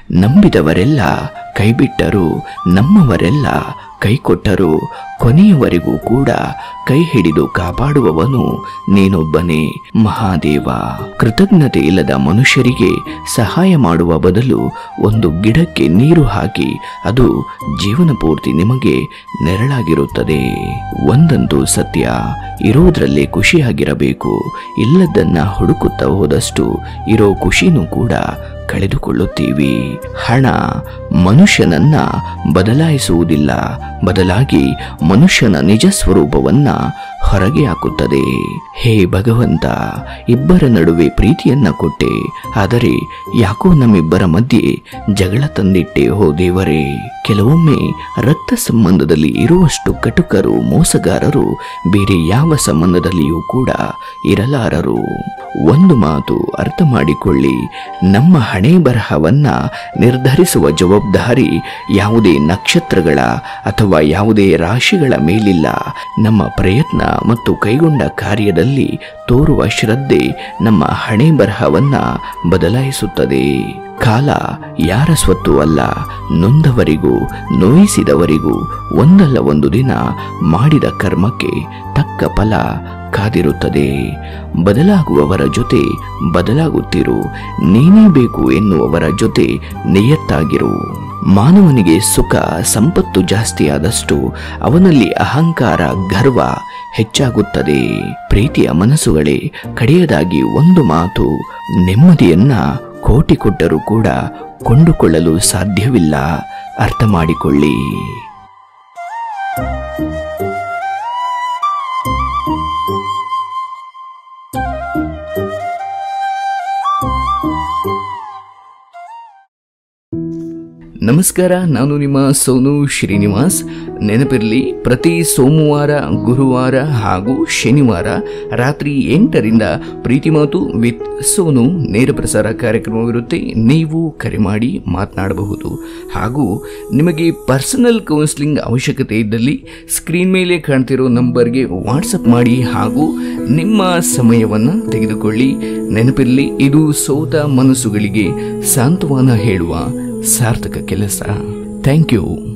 ನಂಬಿದವರೆಲ್ಲ ಕೈಬಿಟ್ಟರು ನಮ್ಮವರೆಲ್ಲ ಕೈಕೊಟ್ಟರು ಕೊನೆಯವರೆಗೂ ಕೂಡ ಕೈ ಹಿಡಿದು ಕಾಪಾಡುವವನು ನೀನೊಬ್ಬನೇ ಮಹಾದೇವ ಕೃತಜ್ಞತೆ ಇಲ್ಲದ ಮನುಷ್ಯರಿಗೆ ಸಹಾಯ ಮಾಡುವ ಬದಲು ಒಂದು ಗಿಡಕ್ಕೆ ನೀರು ಹಾಕಿ ಅದು ಜೀವನ ಪೂರ್ತಿ ನಿಮಗೆ ನೆರಳಾಗಿರುತ್ತದೆ ಒಂದಂತೂ ಸತ್ಯ ಇರೋದ್ರಲ್ಲೇ ಖುಷಿಯಾಗಿರಬೇಕು ಇಲ್ಲದನ್ನ ಹುಡುಕುತ್ತಾ ಹೋದಷ್ಟು ಇರೋ ಖುಷಿನೂ ಕೂಡ ಕಳೆದುಕೊಳ್ಳುತ್ತೀವಿ ಹಣ ಮನುಷ್ಯನನ್ನ ಬದಲಾಯಿಸುವುದಿಲ್ಲ ಬದಲಾಗಿ ಮನುಷ್ಯನ ನಿಜ ಸ್ವರೂಪವನ್ನ ಹೊರಗೆ ಹಾಕುತ್ತದೆ ಹೇ ಭಗವಂತ ಇಬ್ಬರ ನಡುವೆ ಪ್ರೀತಿಯನ್ನ ಕೊಟ್ಟೆ ಆದರೆ ಯಾಕೋ ನಮ್ಮಿಬ್ಬರ ಮಧ್ಯೆ ಜಗಳ ತಂದಿಟ್ಟೆ ಹೋ ದೇವರೇ ಕೆಲವೊಮ್ಮೆ ರಕ್ತ ಸಂಬಂಧದಲ್ಲಿ ಇರುವಷ್ಟು ಕಟುಕರು ಮೋಸಗಾರರು ಬೇರೆ ಯಾವ ಸಂಬಂಧದಲ್ಲಿಯೂ ಕೂಡ ಇರಲಾರರು ಒಂದು ಮಾತು ಅರ್ಥ ಮಾಡಿಕೊಳ್ಳಿ ನಮ್ಮ ಹಣೆ ಬರಹವನ್ನ ನಿರ್ಧರಿಸುವ ಜವಾಬ್ದಾರಿ ಯಾವುದೇ ನಕ್ಷತ್ರಗಳ ಅಥವಾ ಯಾವುದೇ ರಾಶಿಗಳ ಮೇಲಿಲ್ಲ ನಮ್ಮ ಪ್ರಯತ್ನ ಮತ್ತು ಕೈಗೊಂಡ ಕಾರ್ಯದಲ್ಲಿ ತೋರುವ ಶ್ರದ್ಧೆ ನಮ್ಮ ಹಣೆ ಬರಹವನ್ನ ಬದಲಾಯಿಸುತ್ತದೆ ಕಾಲ ಯಾರ ಸ್ವತ್ತು ಅಲ್ಲ ನೊಂದವರಿಗೂ ನೋಯಿಸಿದವರಿಗೂ ಒಂದಲ್ಲ ಒಂದು ದಿನ ಮಾಡಿದ ಕರ್ಮಕ್ಕೆ ತಕ್ಕ ಫಲ ಕಾದಿರುತ್ತದೆ ಬದಲಾಗುವವರ ಜೊತೆ ಬದಲಾಗುತ್ತಿರು ನೀನೇ ಬೇಕು ಎನ್ನುವವರ ಜೊತೆ ನಿಯತ್ತಾಗಿರು ಮಾನವನಿಗೆ ಸುಖ ಸಂಪತ್ತು ಜಾಸ್ತಿಯಾದಷ್ಟು ಅವನಲ್ಲಿ ಅಹಂಕಾರ ಗರ್ವ ಹೆಚ್ಚಾಗುತ್ತದೆ ಪ್ರೀತಿಯ ಮನಸ್ಸುಗಳೇ ಕಡೆಯದಾಗಿ ಒಂದು ಮಾತು ನೆಮ್ಮದಿಯನ್ನ ಕೋಟಿ ಕೊಟ್ಟರೂ ಕೂಡ ಕೊಂಡುಕೊಳ್ಳಲು ಸಾಧ್ಯವಿಲ್ಲ ಅರ್ಥ ಮಾಡಿಕೊಳ್ಳಿ ನಮಸ್ಕಾರ ನಾನು ನಿಮ್ಮ ಸೋನು ಶ್ರೀನಿವಾಸ್ ನೆನಪಿರಲಿ ಪ್ರತಿ ಸೋಮವಾರ ಗುರುವಾರ ಹಾಗೂ ಶನಿವಾರ ರಾತ್ರಿ ಎಂಟರಿಂದ ಪ್ರೀತಿ ಮಾತು ವಿತ್ ಸೋನು ನೇರ ಪ್ರಸಾರ ಕಾರ್ಯಕ್ರಮವಿರುತ್ತೆ ನೀವು ಕರೆ ಮಾಡಿ ಮಾತನಾಡಬಹುದು ಹಾಗೂ ನಿಮಗೆ ಪರ್ಸನಲ್ ಕೌನ್ಸಿಲಿಂಗ್ ಅವಶ್ಯಕತೆ ಇದ್ದಲ್ಲಿ ಸ್ಕ್ರೀನ್ ಮೇಲೆ ಕಾಣ್ತಿರೋ ನಂಬರ್ಗೆ ವಾಟ್ಸಪ್ ಮಾಡಿ ಹಾಗೂ ನಿಮ್ಮ ಸಮಯವನ್ನು ತೆಗೆದುಕೊಳ್ಳಿ ನೆನಪಿರಲಿ ಇದು ಸೋತ ಮನಸ್ಸುಗಳಿಗೆ ಸಾಂತ್ವನ ಹೇಳುವ ಸಾರ್ಥಕ ಕೆಲಸ ಥ್ಯಾಂಕ್ ಯು